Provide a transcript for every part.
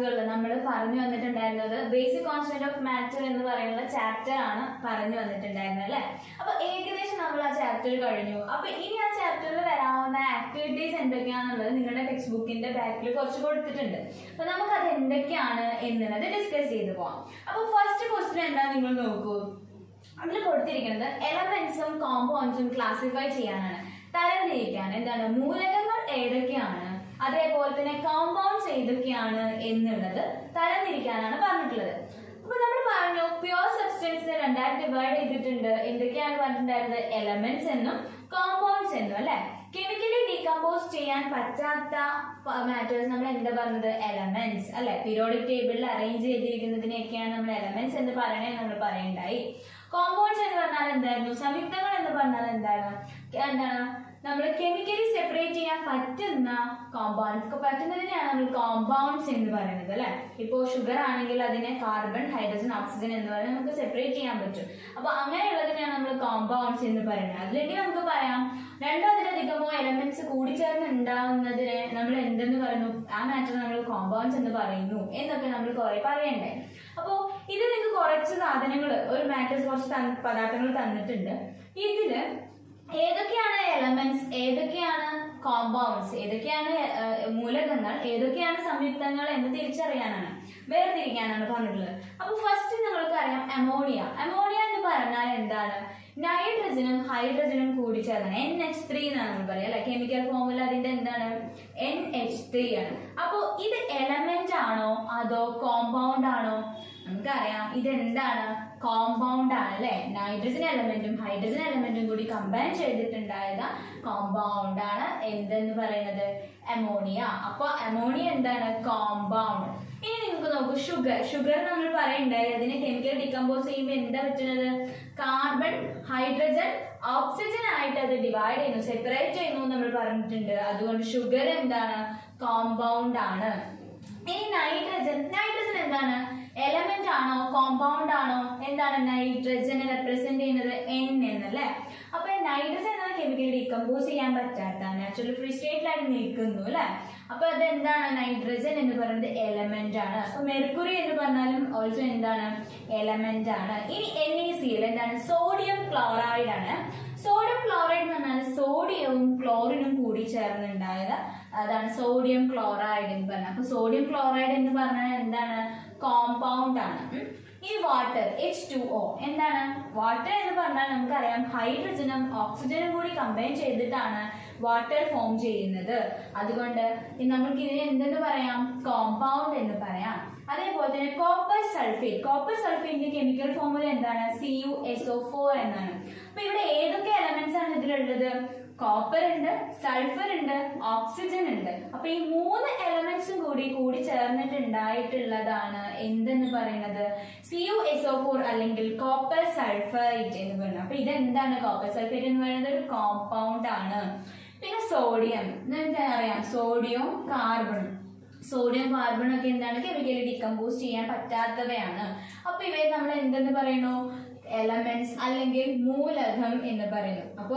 ക്ലാസ്സുകളിൽ നമ്മൾ പറഞ്ഞു വന്നിട്ടുണ്ടായിരുന്നത് ബേസിക് കോൺസ്റ്റന്റ് ഓഫ് മാറ്റർ എന്ന് പറയുന്ന ചാപ്റ്റർ ആണ് പറഞ്ഞു വന്നിട്ടുണ്ടായിരുന്നത് അല്ലെ അപ്പൊ ഏകദേശം നമ്മൾ ആ ചാപ്റ്റർ കഴിഞ്ഞു അപ്പൊ ഇനി ആ ചാപ്റ്ററിൽ വരാവുന്ന ആക്ടിവിറ്റീസ് എന്തൊക്കെയാണെന്നുള്ളത് നിങ്ങളുടെ ടെക്സ്റ്റ് ബുക്കിന്റെ ബാക്കിൽ കുറച്ച് കൊടുത്തിട്ടുണ്ട് അപ്പൊ നമുക്ക് അത് എന്തൊക്കെയാണ് എന്നുള്ളത് ഡിസ്കസ് ചെയ്ത് പോവാം അപ്പൊ ഫസ്റ്റ് ക്വസ്റ്റ്യൻ എന്താ നിങ്ങൾ നോക്കൂ അതിൽ കൊടുത്തിരിക്കുന്നത് എലമെന്റ്സും കോമ്പൗണ്ട്സും ക്ലാസിഫൈ ചെയ്യാനാണ് തരംതിരിക്കാൻ എന്താണ് മൂലകങ്ങൾ ഏതൊക്കെയാണ് അതേപോലെ തന്നെ കോമ്പൗണ്ട്സ് ഏതൊക്കെയാണ് എന്നുള്ളത് തരംതിരിക്കാനാണ് പറഞ്ഞിട്ടുള്ളത് അപ്പൊ നമ്മൾ പറഞ്ഞു പ്യുവർ സബ്സ്റ്റൻസിനെ രണ്ടായിട്ട് ഡിവൈഡ് ചെയ്തിട്ടുണ്ട് എന്തൊക്കെയാണ് പറഞ്ഞിട്ടുണ്ടായിരുന്നത് എലമെന്റ്സ് എന്നും കോമ്പൗണ്ട്സ് എന്നും അല്ലെ കെമിക്കലി ഡീകമ്പോസ് ചെയ്യാൻ പറ്റാത്ത മാറ്റേഴ്സ് നമ്മൾ എന്താ പറഞ്ഞത് എലമെന്റ്സ് അല്ലെ പീരിയോഡിക് ടേബിളിൽ അറേഞ്ച് ചെയ്തിരിക്കുന്നതിനെയൊക്കെയാണ് നമ്മൾ എലമെന്റ്സ് എന്ന് പറയണേ നമ്മൾ പറയണ്ടായി കോമ്പൗണ്ട്സ് എന്ന് പറഞ്ഞാൽ എന്തായിരുന്നു സംയുക്തങ്ങൾ എന്ന് പറഞ്ഞാൽ എന്താണ് എന്താണ് നമ്മൾ കെമിക്കലി സെപ്പറേറ്റ് ചെയ്യാൻ പറ്റുന്ന കോമ്പൗണ്ട്സ് പറ്റുന്നതിനെയാണ് നമ്മൾ കോമ്പൗണ്ട്സ് എന്ന് പറയുന്നത് അല്ലെ ഇപ്പോൾ ഷുഗർ ആണെങ്കിൽ അതിനെ കാർബൺ ഹൈഡ്രജൻ ഓക്സിജൻ എന്ന് പറയുന്നത് നമുക്ക് സെപ്പറേറ്റ് ചെയ്യാൻ പറ്റും അപ്പൊ അങ്ങനെയുള്ളതിനെയാണ് നമ്മൾ കോമ്പൗണ്ട്സ് എന്ന് പറയുന്നത് അതിലേക്ക് നമുക്ക് പറയാം രണ്ടോ അതിലധികമോ എലമെന്റ്സ് കൂടിച്ചേർന്ന് ഉണ്ടാവുന്നതിനെ നമ്മൾ എന്തെന്ന് പറയുന്നു ആ മാറ്റർ നമ്മൾ കോമ്പൗണ്ട്സ് എന്ന് പറയുന്നു എന്നൊക്കെ നമ്മൾ കുറെ പറയണ്ടേ അപ്പോ ഇത് നിങ്ങൾക്ക് കുറച്ച് സാധനങ്ങൾ ഒരു മാറ്റേഴ്സ് കുറച്ച് തന്ന- പദാർത്ഥങ്ങൾ തന്നിട്ടുണ്ട് ഇതില് ഏതൊക്കെയാണ് എലമെന്റ്സ് ഏതൊക്കെയാണ് കോമ്പൗണ്ട്സ് ഏതൊക്കെയാണ് ഏഹ്, മൂലകങ്ങൾ ഏതൊക്കെയാണ് സംയുക്തങ്ങൾ എന്ന് തിരിച്ചറിയാനാണ് വേർതിരിക്കാനാണ് പറഞ്ഞിട്ടുള്ളത് അപ്പൊ ഫസ്റ്റ് നിങ്ങൾക്ക് അറിയാം അമോണിയ അമോണിയ എന്ന് പറഞ്ഞാൽ എന്താണ് നൈട്രജനും ഹൈഡ്രജനും കൂടി ചേർന്നാണ് എൻ എച്ച് ത്രീ എന്നാണ് നമ്മൾ പറയുക അല്ലെ കെമിക്കൽ ഫോമുല അതിന്റെ എന്താണ് എൻ എച്ച് ത്രീ ആണ് അപ്പോ ഇത് എലമെന്റ് ആണോ അതോ കോമ്പൗണ്ട് ആണോ നമുക്കറിയാം ഇത് എന്താണ് കോമ്പൗണ്ട് ആണ് അല്ലെ നൈട്രജൻ എലമെന്റും ഹൈഡ്രജൻ എലമെന്റും കൂടി കമ്പൈൻ ചെയ്തിട്ടുണ്ടായത് കോമ്പൗണ്ട് ആണ് എന്തെന്ന് പറയുന്നത് അമോണിയ അപ്പൊ അമോണിയ എന്താണ് കോമ്പൗണ്ട് ഇനി നിങ്ങൾക്ക് നോക്കൂ ഷുഗർ ഷുഗർ നമ്മൾ പറയണ്ടായി അതിനെ കെമിക്കൽ ഡീകമ്പോസ് ചെയ്യുമ്പോൾ എന്താ പറ്റുന്നത് കാർബൺ ഹൈഡ്രജൻ ഓക്സിജൻ ആയിട്ട് അത് ഡിവൈഡ് ചെയ്യുന്നു സെപ്പറേറ്റ് ചെയ്യുന്നു നമ്മൾ പറഞ്ഞിട്ടുണ്ട് അതുകൊണ്ട് ഷുഗർ എന്താണ് കോമ്പൗണ്ട് ആണ് ഇനി നൈട്രജൻ നൈട്രജൻ എന്താണ് എലമെന്റ് ആണോ കോമ്പൗണ്ട് ആണോ എന്താണ് നൈട്രജനെ റെപ്രസെന്റ് ചെയ്യുന്നത് എൻ എന്നല്ലേ അപ്പൊ നൈട്രജൻ എന്നാൽ കെമിക്കലി ഡീകമ്പോസ് ചെയ്യാൻ പറ്റാത്ത നാച്ചുറൽ ഫ്രീ സ്റ്റേറ്റിലായിട്ട് നിൽക്കുന്നു അല്ലെ അപ്പൊ അത് എന്താണ് നൈട്രജൻ എന്ന് പറയുന്നത് എലമെന്റ് ആണ് അപ്പൊ മെർക്കുറി എന്ന് പറഞ്ഞാലും ഓൾസോ എന്താണ് എലമെന്റ് ആണ് ഇനി എൻ ഇ സി എൽ എന്താണ് സോഡിയം ക്ലോറൈഡ് ആണ് സോഡിയം ക്ലോറൈഡ് എന്ന് പറഞ്ഞാൽ സോഡിയവും ക്ലോറിനും കൂടി ചേർന്നുണ്ടായത് അതാണ് സോഡിയം ക്ലോറൈഡ് എന്ന് പറഞ്ഞത് അപ്പൊ സോഡിയം ക്ലോറൈഡ് എന്ന് പറഞ്ഞാൽ എന്താണ് കോമ്പൗണ്ട് ആണ് ഉം. ഇനി വാട്ടർ എച്ച് ടു ഒ എന്താണ് വാട്ടർ എന്ന് പറഞ്ഞാൽ നമുക്കറിയാം ഹൈഡ്രജനും ഓക്സിജനും കൂടി കമ്പൈൻ ചെയ്തിട്ടാണ് വാട്ടർ ഫോം ചെയ്യുന്നത് അതുകൊണ്ട് ഇനി നമുക്ക് ഇതിനെ എന്തെന്ന് പറയാം കോമ്പൗണ്ട് എന്ന് പറയാം അതേപോലെ തന്നെ കോപ്പർ സൾഫേറ്റ് കോപ്പർ സൾഫേറ്റിന്റെ കെമിക്കൽ ഫോമുല എന്താണ് C U S O four എന്നാണ് അപ്പൊ ഇവിടെ ഏതൊക്കെ എലമെന്റ്സ് ആണ് ഇതിലുള്ളത് കോപ്പർ ഉണ്ട് സൾഫർ ഉണ്ട് ഓക്സിജൻ ഉണ്ട് അപ്പൊ ഈ മൂന്ന് എലമെന്റ്സും കൂടി കൂടി ചേർന്നിട്ടുണ്ടായിട്ടുള്ളതാണ് എന്തെന്ന് പറയുന്നത് C U S O four അല്ലെങ്കിൽ കോപ്പർ സൾഫറേറ്റ് എന്ന് പറയുന്നത് അപ്പൊ ഇതെന്താണ് കോപ്പർ സൾഫേറ്റ് എന്ന് പറയുന്നത് ഒരു കോമ്പൗണ്ട് ആണ് പിന്നെ സോഡിയം എന്താ അറിയാം സോഡിയം കാർബൺ സോഡിയം കാർബൺ ഒക്കെ എന്താണ് കെമിക്കലി ഡീകമ്പോസ് ചെയ്യാൻ പറ്റാത്തവയാണ് അപ്പൊ ഇവയെ നമ്മൾ എന്തെന്ന് പറയുന്നു എലമെന്റ്സ് അല്ലെങ്കിൽ മൂലകം എന്ന് പറയുന്നു അപ്പോ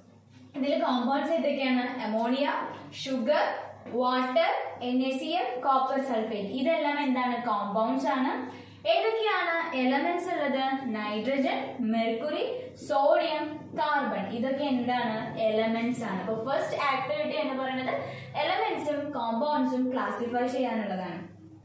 ഇതിൽ കോമ്പൗണ്ട്സ് ഏതൊക്കെയാണ് ammonia sugar water N A C L copper sulphate ഇതെല്ലാം എന്താണ് കോമ്പൗണ്ട്സ് ആണ് ഏതൊക്കെയാണ് എലമെന്റ്സ് ഉള്ളത് നൈട്രജൻ മെർക്കുറി സോഡിയം കാർബൺ ഇതൊക്കെ എന്താണ് എലമെന്റ്സ് ആണ് അപ്പൊ ഫസ്റ്റ് ആക്ടിവിറ്റി എന്ന് പറയുന്നത് എലമെന്റ്സും കോമ്പൗണ്ട്സും ക്ലാസിഫൈ ചെയ്യാനുള്ളതാണ്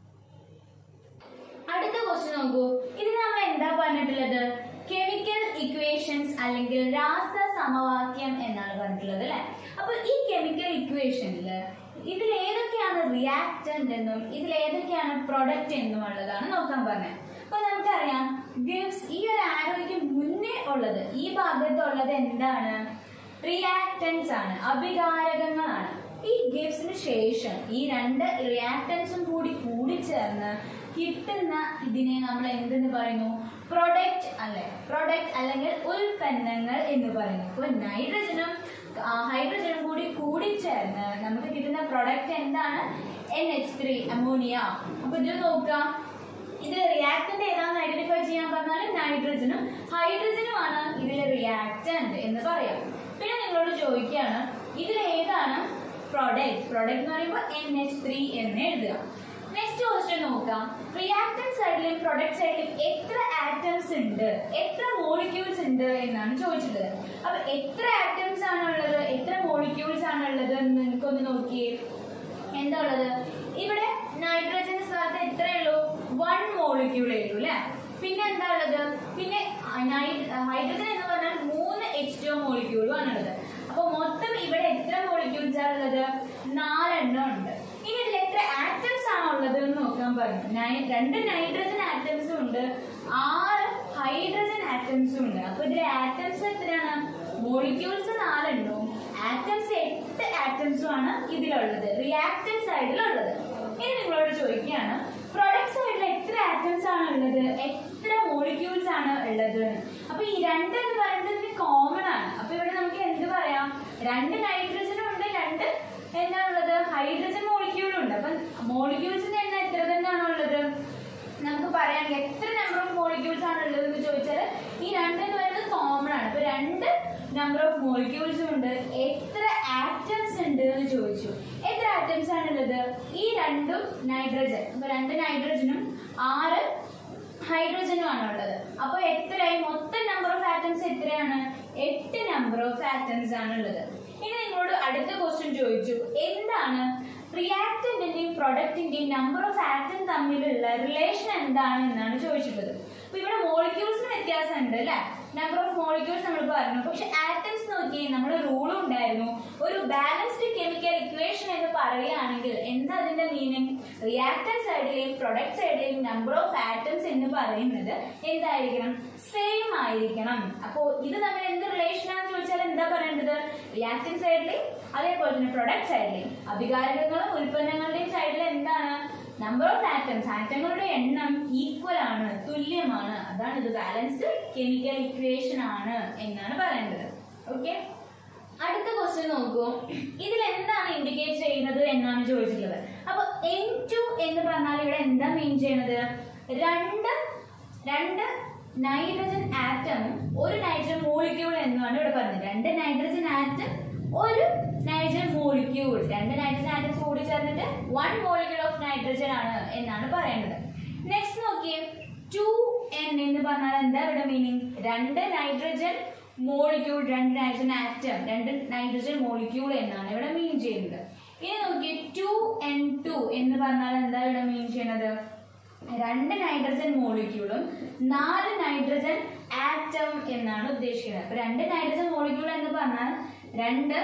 അടുത്ത ക്വസ്റ്റ്യൻ നോക്കൂ ഇതിന് നമ്മൾ എന്താ പറഞ്ഞിട്ടുള്ളത് കെമിക്കൽ ഇക്വേഷൻസ് അല്ലെങ്കിൽ രാസ സമവാക്യം എന്നാണ് പറഞ്ഞിട്ടുള്ളത് അല്ലെ അപ്പൊ ഈ കെമിക്കൽ ഇക്വേഷനിൽ ഇതിൽ ഏതൊക്കെയാണ് റിയാക്ടന്റ് എന്നും ഇതിൽ ഏതൊക്കെയാണ് പ്രൊഡക്റ്റ് എന്നും ഉള്ളതാണ് നോക്കാൻ പറഞ്ഞത് അപ്പൊ നമുക്കറിയാം ഗിവ്സ് ഈ ഒരു ആരോയ്ക്ക് മുന്നേ ഉള്ളത് ഈ ഭാഗത്തുള്ളത് എന്താണ് റിയാക്ടൻസ് ആണ് അഭികാരകങ്ങളാണ് ഈ ഗിവ്സിന് ശേഷം ഈ രണ്ട് റിയാക്ടൻസും കൂടി കൂടിച്ചേർന്ന് കിട്ടുന്ന ഇതിനെ നമ്മൾ എന്തെന്ന് പറയുന്നു പ്രൊഡക്റ്റ് അല്ലെ പ്രൊഡക്റ്റ് അല്ലെങ്കിൽ ഉൽപ്പന്നങ്ങൾ എന്ന് പറയുന്നു ഇപ്പൊ നൈട്രജനും ആ, ഹൈഡ്രജനും കൂടി കൂടിച്ചേർന്ന് നമുക്ക് കിട്ടുന്ന പ്രൊഡക്റ്റ് എന്താണ് എൻ എച്ച് ത്രീ അമോണിയ അപ്പൊ ഇതിൽ നോക്കാം ഇതിൽ റിയാക്ടന്റ് ഏതാണെന്ന് ഐഡന്റിഫൈ ചെയ്യാൻ പറഞ്ഞാൽ നൈട്രജനും ഹൈഡ്രജനുമാണ് ഇതിലെ റിയാക്ടന്റ് എന്ന് പറയാം പിന്നെ നിങ്ങളോട് ചോദിക്കുകയാണ് ഇതിൽ ഏതാണ് പ്രൊഡക്റ്റ് പ്രൊഡക്റ്റ് എന്ന് പറയുമ്പോൾ എൻ എച്ച് ത്രീ എന്ന് എഴുതുക നെക്സ്റ്റ് ക്വസ്റ്റ്യൻ നോക്കുക നോക്കാം റിയാക്ടൻ സൈഡിലും പ്രൊഡക്റ്റ് സൈഡിലും എത്ര ആറ്റംസ് ഉണ്ട് എത്ര മോളിക്യൂൾസ് ഉണ്ട് എന്നാണ് ചോദിച്ചിട്ടുള്ളത് അപ്പൊ എത്ര ആറ്റംസ് ആണ് ഉള്ളത് എത്ര മോളിക്യൂൾസ് ആണ് ഉള്ളത് എന്ന് നിങ്ങൾക്കൊന്ന് നോക്കിയേ എന്താ ഉള്ളത് ഇവിടെ നൈട്രജൻ സ്ഥലത്ത് എത്രയേ ഉള്ളൂ വൺ മോളിക്യൂളേ ഉള്ളൂ അല്ലെ പിന്നെ എന്താ ഉള്ളത് പിന്നെ ഹൈഡ്രജൻ എന്ന് പറഞ്ഞാൽ മൂന്ന് എച്ച് ടു മോളിക്യൂളും ആണ് ഉള്ളത് അപ്പൊ മൊത്തം ഇവിടെ എത്ര മോളിക്യൂൾസ് ആണ് ഉള്ളത് നാലെണ്ണം ഉണ്ട് ഇനി ഇതിൽ എത്ര ആറ്റംസ് ആണ് ഉള്ളത് എന്ന് നോക്കാൻ പറഞ്ഞു നൈ- രണ്ട് നൈട്രജൻ ആറ്റംസും ഉണ്ട് ആറ് ഹൈഡ്രജൻ ആറ്റംസും ഉണ്ട് അപ്പൊ ഇതിലെ ആറ്റംസ് എത്രയാണ് മോളിക്യൂൾസ് നാലെണ്ണവും ആറ്റംസ് എട്ട് ആറ്റംസും ആണ് ഇതിലുള്ളത് റിയാക്ടൻ സൈഡിലുള്ളത് ഇനി നിങ്ങളോട് ചോദിക്കുകയാണ് പ്രൊഡക്റ്റ് സൈഡിൽ എത്ര ആറ്റംസ് ആണ് ഉള്ളത് എത്ര മോളിക്യൂൾസ് ആണ് ഉള്ളത് എന്ന്. അപ്പൊ ഈ രണ്ട് എന്ന് പറയുന്നത് ഇതിന് കോമൺ ആണ് അപ്പൊ ഇവിടെ നമുക്ക് എന്ത് പറയാം രണ്ട് നൈട്രജനും ഉണ്ട് രണ്ട് എന്താ ഉള്ളത് ഹൈഡ്രജൻ മോളിക്യൂളും ഉണ്ട് അപ്പൊ മോളിക്യൂൾസിന്റെ എണ്ണം എത്ര തന്നെയാണ് ഉള്ളത് നമുക്ക് പറയാമെങ്കിൽ എത്ര നമ്പർ ഓഫ് മോളിക്യൂൾസ് ആണ് ഉള്ളത് എന്ന് ചോദിച്ചാൽ ഈ രണ്ട് എന്ന് പറയുന്നത് കോമൺ ആണ് അപ്പൊ രണ്ട് നമ്പർ ഓഫ് മോളിക്യൂൾസും ഉണ്ട് എത്ര ആറ്റംസ് ഉണ്ട് എന്ന് ചോദിച്ചു എത്ര ആറ്റംസ് ആണ് ഉള്ളത് ഈ രണ്ടും നൈട്രജൻ അപ്പൊ രണ്ട് നൈട്രജനും ആറ് ഹൈഡ്രജനും ആണ് ഉള്ളത് അപ്പൊ എത്രയായി മൊത്തം നമ്പർ ഓഫ് ആറ്റംസ് എത്രയാണ് എട്ട് നമ്പർ ഓഫ് ആറ്റംസ് ആണ് ഉള്ളത് ഇനി നിങ്ങളോട് അടുത്ത ക്വസ്റ്റ്യൻ ചോദിച്ചു എന്താണ് റിയാക്ടന്റിന്റെയും പ്രൊഡക്റ്റിന്റെയും നമ്പർ ഓഫ് ആറ്റം തമ്മിലുള്ള റിലേഷൻ എന്താണ് എന്നാണ് ചോദിച്ചിട്ടുള്ളത് അപ്പൊ ഇവിടെ മോളിക്യൂൾസിന് വ്യത്യാസം ഉണ്ട് അല്ലെ നമ്പർ ഓഫ് മോളിക്യൂൾസ് നമ്മൾ പറഞ്ഞു പക്ഷെ ആറ്റംസ് നോക്കി നമ്മൾ റൂളും ഉണ്ടായിരുന്നു ഒരു ബാലൻസ്ഡ് കെമിക്കൽ ഇക്വേഷൻ എന്ന് പറയുകയാണെങ്കിൽ എന്താ അതിന്റെ മീനിങ് റിയാക്ടൻ സൈഡിലെയും പ്രൊഡക്റ്റ് സൈഡിലെയും നമ്പർ ഓഫ് ആറ്റംസ് എന്ന് പറയുന്നത് എന്തായിരിക്കണം സെയിം ആയിരിക്കണം അപ്പോ ഇത് തമ്മിൽ എന്ത് റിലേഷൻ ആണെന്ന് ചോദിച്ചാൽ എന്താ പറയേണ്ടത് റിയാക്ടൻ സൈഡിലെയും അതേപോലെ തന്നെ പ്രൊഡക്റ്റ് സൈഡിലെയും അഭികാരകങ്ങളും ഉൽപ്പന്നങ്ങളുടെയും സൈഡിൽ എന്താണ് നമ്പർ ഓഫ് ആറ്റംസ് ആറ്റങ്ങളുടെ എണ്ണം ഈക്വൽ ആണ് തുല്യമാണ് അതാണ് ഇത് ബാലൻസ്ഡ് കെമിക്കൽ ഇക്വേഷൻ ആണ് എന്നാണ് പറയേണ്ടത് ഓക്കെ അടുത്ത ക്വസ്റ്റ്യൻ നോക്കൂ ഇതിൽ എന്താണ് ഇൻഡിക്കേറ്റ് ചെയ്യുന്നത് എന്നാണ് ചോദിച്ചിട്ടുള്ളത് അപ്പൊ എൻ ടു എന്ന് പറഞ്ഞാൽ ഇവിടെ എന്താ മീൻ ചെയ്യുന്നത് രണ്ട് രണ്ട് നൈട്രജൻ ആറ്റമും ഒരു നൈട്രജൻ മോളിക്യൂൾ എന്നാണ് ഇവിടെ പറഞ്ഞത് രണ്ട് നൈട്രജൻ ആറ്റം ഒരു നൈട്രജൻ മോളിക്യൂൾ രണ്ട് നൈട്രജൻ ആറ്റംസ് കൂടി ചേർന്നിട്ട് വൺ മോളിക്യൂൾ ഓഫ് നൈട്രജൻ ആണ് എന്നാണ് പറയേണ്ടത് നെക്സ്റ്റ് നോക്കിയേ ടു എൻ എന്ന് പറഞ്ഞാൽ എന്താ ഇവിടെ മീനിങ് രണ്ട് നൈട്രജൻ മോളിക്യൂൾ രണ്ട് നൈട്രജൻ ആറ്റം രണ്ട് നൈട്രജൻ മോളിക്യൂൾ എന്നാണ് ഇവിടെ മീൻ ചെയ്യുന്നത് ഇനി നോക്കിയേ ടു എൻ ടു എന്ന് പറഞ്ഞാൽ എന്താ ഇവിടെ മീൻ ചെയ്യുന്നത് രണ്ട് നൈട്രജൻ മോളിക്യൂളും നാല് നൈട്രജൻ ആറ്റം എന്നാണ് ഉദ്ദേശിക്കുന്നത് അപ്പൊ രണ്ട് നൈട്രജൻ മോളിക്യൂൾ എന്ന് പറഞ്ഞാൽ രണ്ട്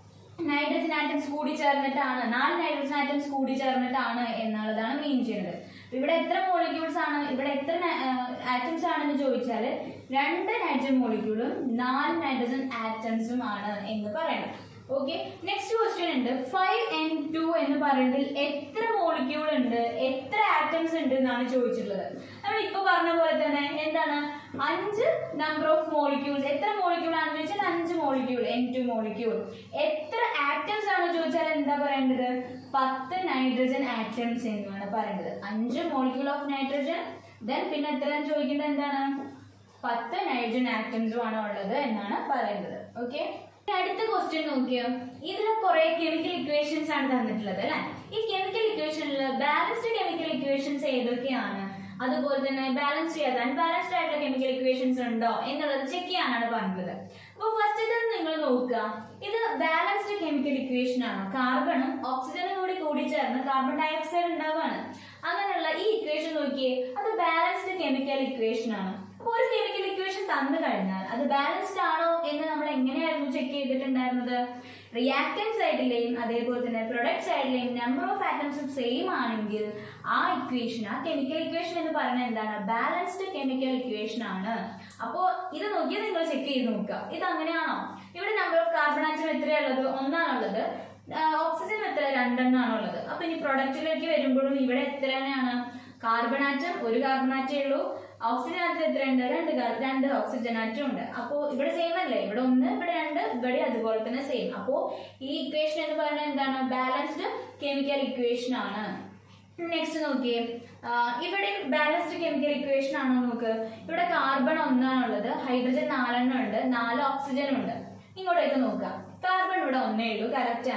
നൈട്രജൻ ആറ്റംസ് കൂടി ചേർന്നിട്ടാണ് നാല് നൈട്രജൻ ആറ്റംസ് കൂടി ചേർന്നിട്ടാണ് എന്നുള്ളതാണ് മീൻ ചെയ്യുന്നത് അപ്പൊ ഇവിടെ എത്ര മോളിക്യൂൾസ് ആണ് ഇവിടെ എത്ര ആറ്റംസ് ആണെന്ന് ചോദിച്ചാൽ രണ്ട് നൈട്രജൻ മോളിക്യൂളും നാല് നൈട്രജൻ ആറ്റംസും ആണ് എന്ന് പറയണം ഓക്കെ നെക്സ്റ്റ് ക്വസ്റ്റ്യൻ ഉണ്ട് ഫൈവ് എൻ ടു എന്ന് പറയുന്നതിൽ എത്ര മോളിക്യൂൾ ഉണ്ട് എത്ര ആറ്റംസ് ഉണ്ട് എന്നാണ് ചോദിച്ചിട്ടുള്ളത് നമ്മൾ ഇപ്പൊ പറഞ്ഞ പോലെ തന്നെ എന്താണ് അഞ്ച് നമ്പർ ഓഫ് മോളിക്യൂൾസ് എത്ര മോളിക്യൂൾ ആണെന്ന് ചോദിച്ചാൽ അഞ്ച് മോളിക്യൂൾ എൻ ടു മോളിക്യൂൾ എത്ര ആറ്റംസ് ആണ് ചോദിച്ചാൽ എന്താ പറയേണ്ടത് പത്ത് നൈട്രജൻ ആറ്റംസ് എന്നാണ് പറയേണ്ടത് അഞ്ച് മോളിക്യൂൾ ഓഫ് നൈട്രജൻ ദെൻ പിന്നെ എത്ര ചോദിക്കേണ്ടത് എന്താണ് പത്ത് നൈട്രജൻ ആറ്റംസും ആണ് ഉള്ളത് എന്നാണ് പറയുന്നത് ഓക്കെ അടുത്ത ക്വസ്റ്റ്യൻ നോക്കിയോ ഇതിൽ കുറെ കെമിക്കൽ ഇക്വേഷൻസ് ആണ് തന്നിട്ടുള്ളത് അല്ലെ ഈ കെമിക്കൽ ഇക്വേഷനിൽ ബാലൻസ്ഡ് കെമിക്കൽ ഇക്വേഷൻസ് ഏതൊക്കെയാണ് അതുപോലെ തന്നെ ബാലൻസ് ചെയ്യാതെ അൺബാലൻസ്ഡ് ആയിട്ടുള്ള കെമിക്കൽ ഇക്വേഷൻസ് ഉണ്ടോ എന്നുള്ളത് ചെക്ക് ചെയ്യാനാണ് പറഞ്ഞത് അപ്പോൾ ഫസ്റ്റ് ഇത് നിങ്ങൾ നോക്കുക ഇത് ബാലൻസ്ഡ് കെമിക്കൽ ഇക്വേഷൻ ആണ് കാർബണും ഓക്സിജനും കൂടി കൂടി ചേർന്ന് കാർബൺ ഡയോക്സൈഡ് ഉണ്ടാവുകയാണ് അങ്ങനെയുള്ള ഈ ഇക്വേഷൻ നോക്കിയേ അത് ബാലൻസ്ഡ് കെമിക്കൽ ഇക്വേഷൻ ആണ് അപ്പോൾ ഒരു കെമിക്കൽ ഇക്വേഷൻ തന്നു കഴിഞ്ഞാൽ അത് ബാലൻസ്ഡ് ആണോ എന്ന് നമ്മൾ എങ്ങനെയായിരുന്നു ചെക്ക് ചെയ്തിട്ടുണ്ടായിരുന്നത് റിയാക്ടൻ സൈഡിലെയും അതേപോലെ തന്നെ പ്രൊഡക്റ്റ് സൈഡിലെയും നമ്പർ ഓഫ് ആറ്റംസും സെയിം ആണെങ്കിൽ ആ ഇക്വേഷൻ ആ കെമിക്കൽ ഇക്വേഷൻ എന്ന് പറയുന്നത് എന്താണ് ബാലൻസ്ഡ് കെമിക്കൽ ഇക്വേഷൻ ആണ് അപ്പോൾ ഇത് നോക്കിയാൽ നിങ്ങൾ ചെക്ക് ചെയ്ത് നോക്കുക ഇത് അങ്ങനെയാണോ ഇവിടെ നമ്പർ ഓഫ് കാർബൺ ആറ്റം എത്രയുള്ളത് ഒന്നാണുള്ളത് ഓക്സിജൻ എത്ര രണ്ടെണ്ണമാണ് ഉള്ളത് അപ്പൊ ഇനി പ്രൊഡക്റ്റിലേക്ക് വരുമ്പോഴും ഇവിടെ എത്ര തന്നെയാണ് കാർബൺ ആറ്റം ഒരു കാർബൺ ആറ്റേ ഉള്ളൂ ഓക്സിജൻ ആറ്റം എത്ര ഉണ്ട് രണ്ട് കാർ- രണ്ട് ഓക്സിജൻ ആറ്റം ഉണ്ട് അപ്പോ ഇവിടെ സെയിം അല്ലേ ഇവിടെ ഒന്ന് ഇവിടെ രണ്ട് ഇവിടെ അതുപോലെ തന്നെ സെയിം അപ്പോ ഈ ഇക്വേഷൻ എന്ന് പറയുന്നത് എന്താണ് ബാലൻസ്ഡ് കെമിക്കൽ ഇക്വേഷൻ ആണ് നെക്സ്റ്റ് നോക്കിയേ ആ, ഇവിടെ ബാലൻസ്ഡ് കെമിക്കൽ ഇക്വേഷൻ ആണോ നോക്ക് ഇവിടെ കാർബൺ ഒന്നാണുള്ളത് ഹൈഡ്രജൻ നാലെണ്ണം ഉണ്ട് നാല് ഓക്സിജൻ ഉണ്ട് ഇങ്ങോട്ടേക്ക് നോക്കുക കാർബൺ ഇവിടെ ഒന്നേ ഉള്ളൂ കറക്റ്റ് ആണ്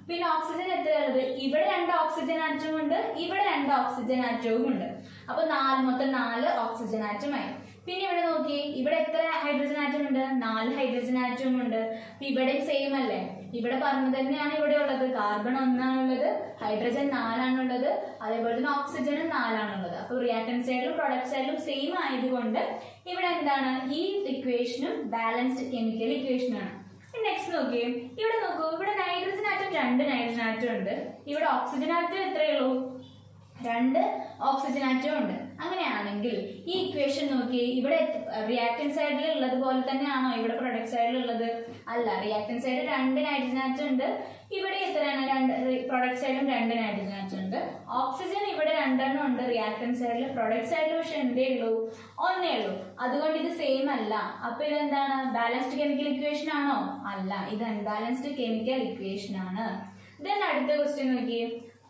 പിന്നെ ഓക്സിജൻ എത്രയുള്ളത് ഇവിടെ രണ്ട് ഓക്സിജൻ ആറ്റവും ഉണ്ട് ഇവിടെ രണ്ട് ഓക്സിജൻ ആറ്റവും ഉണ്ട് അപ്പൊ നാല് മൊത്തം നാല് ഓക്സിജൻ ആറ്റമായി പിന്നെ ഇവിടെ നോക്കി ഇവിടെ എത്ര ഹൈഡ്രജൻ ആറ്റം ഉണ്ട് നാല് ഹൈഡ്രജൻ ആറ്റവും ഉണ്ട് അപ്പൊ ഇവിടെ സെയിം അല്ലേ ഇവിടെ പറഞ്ഞത് തന്നെയാണ് ഇവിടെ ഉള്ളത് കാർബൺ ഒന്നാണുള്ളത് ഹൈഡ്രജൻ നാലാണുള്ളത് അതേപോലെ തന്നെ ഓക്സിജനും നാലാണുള്ളത് അപ്പൊ റിയാക്ടൻ സൈഡിലും പ്രൊഡക്റ്റ് സൈഡിലും സെയിം ആയതുകൊണ്ട് ഇവിടെ എന്താണ് ഈ ഇക്വേഷനും ബാലൻസ്ഡ് കെമിക്കൽ ഇക്വേഷനാണ് നെക്സ്റ്റ് നോക്കിയേ ഇവിടെ നോക്കൂ ഇവിടെ നൈട്രജൻ ആറ്റം രണ്ട് നൈട്രജൻ ആറ്റം ഉണ്ട് ഇവിടെ ഓക്സിജൻ ആറ്റം എത്രയേ ഉള്ളൂ രണ്ട് ഓക്സിജൻ ആറ്റം ഉണ്ട് അങ്ങനെയാണെങ്കിൽ ഈ ഇക്വേഷൻ നോക്കി ഇവിടെ റിയാക്ടൻ സൈഡിൽ ഉള്ളത് പോലെ തന്നെയാണോ ഇവിടെ പ്രൊഡക്റ്റ് സൈഡിൽ ഉള്ളത് അല്ല റിയാക്ടൻ സൈഡിൽ രണ്ട് നൈട്രജൻ ആറ്റം ഉണ്ട് ഇവിടെ എത്രയാണ് രണ്ട് പ്രൊഡക്റ്റ് സൈഡിലും രണ്ട് നൈട്രജൻ ആറ്റം ഉണ്ട് ഓക്സിജൻ ഇവിടെ രണ്ടെണ്ണം ഉണ്ട് റിയാക്ടൻ സൈഡിൽ പ്രൊഡക്റ്റ് സൈഡിൽ പക്ഷെ എന്തേ ഉള്ളൂ ഒന്നേ ഉള്ളൂ അതുകൊണ്ട് ഇത് സെയിം അല്ല അപ്പൊ ഇതെന്താണ് ബാലൻസ്ഡ് കെമിക്കൽ ഇക്വേഷൻ ആണോ അല്ല ഇത് അൺബാലൻസ്ഡ് കെമിക്കൽ ഇക്വേഷൻ ആണ് ദെൻ അടുത്ത ക്വസ്റ്റ്യൻ നോക്കിയേ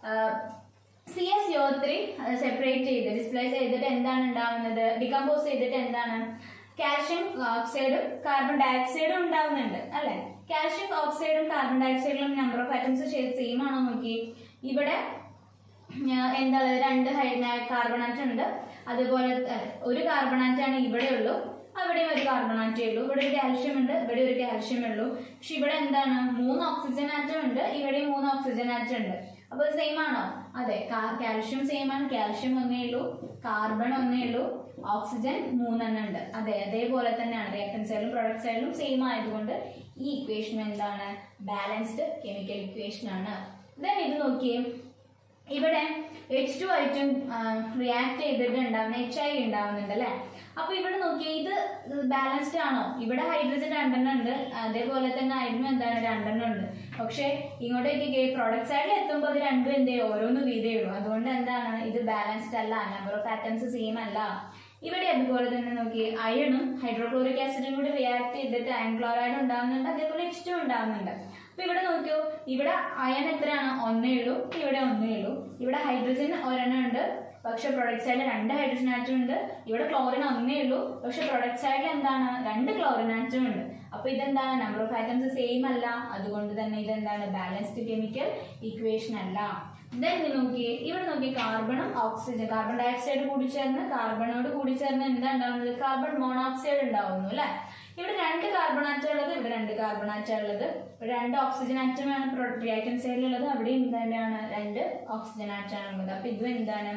സി എസ് യോ ത്രീ സെപ്പറേറ്റ് ചെയ്ത് ഡിസ്പ്ലേസ് ചെയ്തിട്ട് എന്താണ് ഉണ്ടാവുന്നത് ഡികമ്പോസ് ചെയ്തിട്ട് എന്താണ് കാൽഷ്യം ഓക്സൈഡും കാർബൺ ഡയോക്സൈഡും ഉണ്ടാവുന്നുണ്ട് അല്ലെ കാൽഷ്യം ഓക്സൈഡും കാർബൺ ഡയോക്സൈഡിലും നമ്പർ ഓഫ് ആറ്റംസ് സെയിം ആണോ നോക്കി ഇവിടെ ആ, എന്താ ഉള്ളത്? രണ്ട് കാർബൺ ആറ്റം ഉണ്ട് അതുപോലെ ത- ഒരു കാർബൺ ആറ്റാണ് ഇവിടെ ഉള്ളൂ അവിടെയും ഒരു കാർബൺ ആറ്റേ ഉള്ളൂ ഇവിടെ ഒരു കാൽഷ്യം ഉണ്ട് ഇവിടെ ഒരു കാൽഷ്യം ഉള്ളൂ പക്ഷെ ഇവിടെ എന്താണ് മൂന്ന് ഓക്സിജൻ ആറ്റം ഉണ്ട് ഇവിടെ മൂന്ന് ഓക്സിജൻ ആറ്റം ഉണ്ട് അപ്പൊ സെയിം ആണോ അതെ കാൽഷ്യം സെയിം ആണ് കാൽഷ്യം ഒന്നേ ഉള്ളൂ കാർബൺ ഒന്നേ ഉള്ളൂ ഓക്സിജൻ മൂന്നെണ്ണം ഉണ്ട് അതെ അതേപോലെ തന്നെയാണ് റിയാക്ടൻ സൈഡിലും പ്രൊഡക്റ്റ് സൈഡിലും സെയിം ആയതുകൊണ്ട് ഈ ഇക്വേഷൻ എന്താണ് ബാലൻസ്ഡ് കെമിക്കൽ ഇക്വേഷൻ ആണ് ദെൻ ഇത് നോക്കിയേ ഇവിടെ എച്ച് ടു ആയിട്ടും റിയാക്ട് ചെയ്തിട്ട് ഉണ്ടാവുന്ന എച്ച് ഐ ഉണ്ടാവുന്നുണ്ട് അല്ലെ അപ്പൊ ഇവിടെ നോക്കിയേ ഇത് ബാലൻസ്ഡ് ആണോ ഇവിടെ ഹൈഡ്രജൻ രണ്ടെണ്ണം ഉണ്ട് അതേപോലെ തന്നെ അയഡിനും എന്താണ് രണ്ടെണ്ണം ഉണ്ട് പക്ഷെ ഇങ്ങോട്ടേക്ക് പ്രോഡക്റ്റ് സൈഡിൽ എത്തുമ്പോൾ അത് രണ്ടും എന്തേ ഓരോന്ന് വീതേ ഉള്ളൂ അതുകൊണ്ട് എന്താണ് ഇത് ബാലൻസ്ഡ് അല്ല നമ്പർ ഓഫ് ആറ്റംസ് സെയിം അല്ല ഇവിടെ അതുപോലെ തന്നെ നോക്കി അയണും ഹൈഡ്രോക്ലോറിക് ആസിഡും കൂടി റിയാക്ട് ചെയ്തിട്ട് അയൺ ക്ലോറൈഡ് ഉണ്ടാവുന്നുണ്ട് അതേപോലെ എച്ച് ടു ഉണ്ടാവുന്നുണ്ട് അപ്പൊ ഇവിടെ നോക്കിയോ ഇവിടെ അയൺ എത്രയാണ് ഒന്നേ ഉള്ളൂ ഇവിടെ ഒന്നേ ഉള്ളൂ ഇവിടെ ഹൈഡ്രജൻ ഒരെണ്ണം ഉണ്ട് പക്ഷെ പ്രൊഡക്റ്റ് സൈഡിൽ രണ്ട് ഹൈഡ്രജൻ ആറ്റം ഉണ്ട് ഇവിടെ ക്ലോറിൻ ഒന്നേ ഉള്ളൂ പക്ഷെ പ്രൊഡക്റ്റ് സൈഡിൽ എന്താണ് രണ്ട് ക്ലോറിൻ ആറ്റം ഉണ്ട് അപ്പൊ ഇതെന്താണ് നമ്പർ ഓഫ് ആറ്റംസ് സെയിം അല്ല അതുകൊണ്ട് തന്നെ ഇതെന്താണ് ബാലൻസ്ഡ് കെമിക്കൽ ഇക്വേഷൻ അല്ല ദെൻ നോക്കിയേ ഇവിടെ നോക്കി കാർബണും ഓക്സിജൻ കാർബൺ ഡയോക്സൈഡ് കൂടി ചേർന്ന് കാർബണോട് കൂടി ചേർന്ന് എന്താ ഉണ്ടാവുന്നത് കാർബൺ മോണോക്സൈഡ് ഉണ്ടാവുന്നു അല്ലെ ഇവിടെ രണ്ട് കാർബൺ ആറ്റം ഉള്ളത് ഇവിടെ രണ്ട് കാർബൺ ആറ്റം ഉള്ളത് ഇവിടെ രണ്ട് ഓക്സിജൻ ആറ്റമാണ് റിയാക്ടൻ സൈഡിലുള്ളത് അവിടെയും തന്നെയാണ് രണ്ട് ഓക്സിജൻ ആറ്റമാണ് ഉള്ളത് അപ്പൊ ഇതും എന്താണ്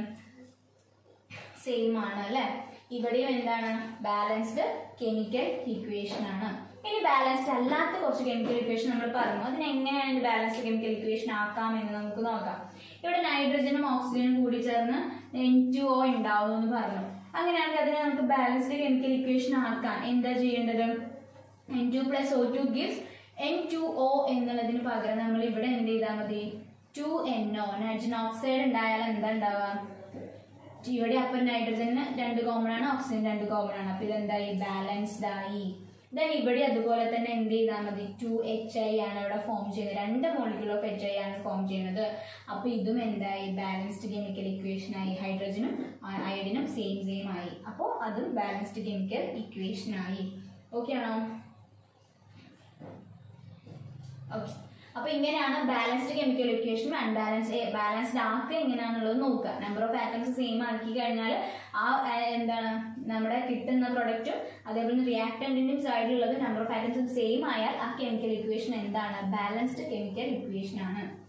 സെയിം ആണ് അല്ലെ ഇവിടെയും എന്താണ് ബാലൻസ്ഡ് കെമിക്കൽ ഇക്വേഷൻ ആണ് ഇനി ബാലൻസ്ഡ് അല്ലാത്ത കുറച്ച് കെമിക്കൽ ഇക്വേഷൻ നമ്മൾ പറഞ്ഞു അതിന് എങ്ങനെയാണ് ബാലൻസ്ഡ് കെമിക്കൽ ഇക്വേഷൻ ആക്കാം എന്ന് നമുക്ക് നോക്കാം ഇവിടെ നൈട്രജനും ഓക്സിജനും കൂടി ചേർന്ന് എൻ ടു ഒ ഉണ്ടാവും എന്ന് പറഞ്ഞു അങ്ങനെയാണെങ്കിൽ അതിനെ നമുക്ക് ബാലൻസ്ഡ് കെമിക്കൽ ഇക്വേഷൻ ആക്കാൻ എന്താ ചെയ്യേണ്ടത് N two plus O two gives N two O എന്നുള്ളതിന് പകരം നമ്മൾ ഇവിടെ എന്ത് ചെയ്താൽ മതി two N O nitrogen oxide ഉണ്ടായാൽ എന്താ ഉണ്ടാവുക ഇവിടെ അപ്പം നൈട്രജന് രണ്ട് കോമൺ ആണ് ഓക്സിജൻ രണ്ട് കോമൺ ആണ് അപ്പൊ ഇതെന്തായി ബാലൻസ്ഡ് ആയി ദെൻ ഇവിടെ അതുപോലെ തന്നെ എന്ത് ചെയ്താൽ മതി ടു എച്ച് ഐ ആണ് ഇവിടെ ഫോം ചെയ്യുന്നത് രണ്ട് മോളിക്യൂൾ ഓഫ് എച്ച് ഐ ആണ് ഫോം ചെയ്യുന്നത് അപ്പൊ ഇതും എന്തായി ബാലൻസ്ഡ് കെമിക്കൽ ഇക്വേഷൻ ആയി ഹൈഡ്രജനും അയഡിനും സെയിം സെയിം ആയി അപ്പോൾ അതും ബാലൻസ്ഡ് കെമിക്കൽ ഇക്വേഷൻ ആയി ഓക്കെ ആണോ ഓക്കെ അപ്പൊ ഇങ്ങനെയാണ് ബാലൻസ്ഡ് കെമിക്കൽ ഇക്വേഷനും അൺബാലൻസ്ഡ് ബാലൻസ്ഡ് ആക്കുക എങ്ങനെയാണെന്നുള്ളത് നോക്കുക നമ്പർ ഓഫ് ആറ്റംസ് സെയിം ആക്കി കഴിഞ്ഞാൽ ആ ആ, എന്താണ് നമ്മുടെ കിട്ടുന്ന പ്രൊഡക്റ്റും അതേപോലെ റിയാക്ടന്റിന്റെയും സൈഡിലുള്ളത് നമ്പർ ഓഫ് ആറ്റംസ് സെയിം ആയാൽ ആ കെമിക്കൽ ഇക്വേഷൻ എന്താണ് ബാലൻസ്ഡ് കെമിക്കൽ ഇക്വേഷൻ ആണ്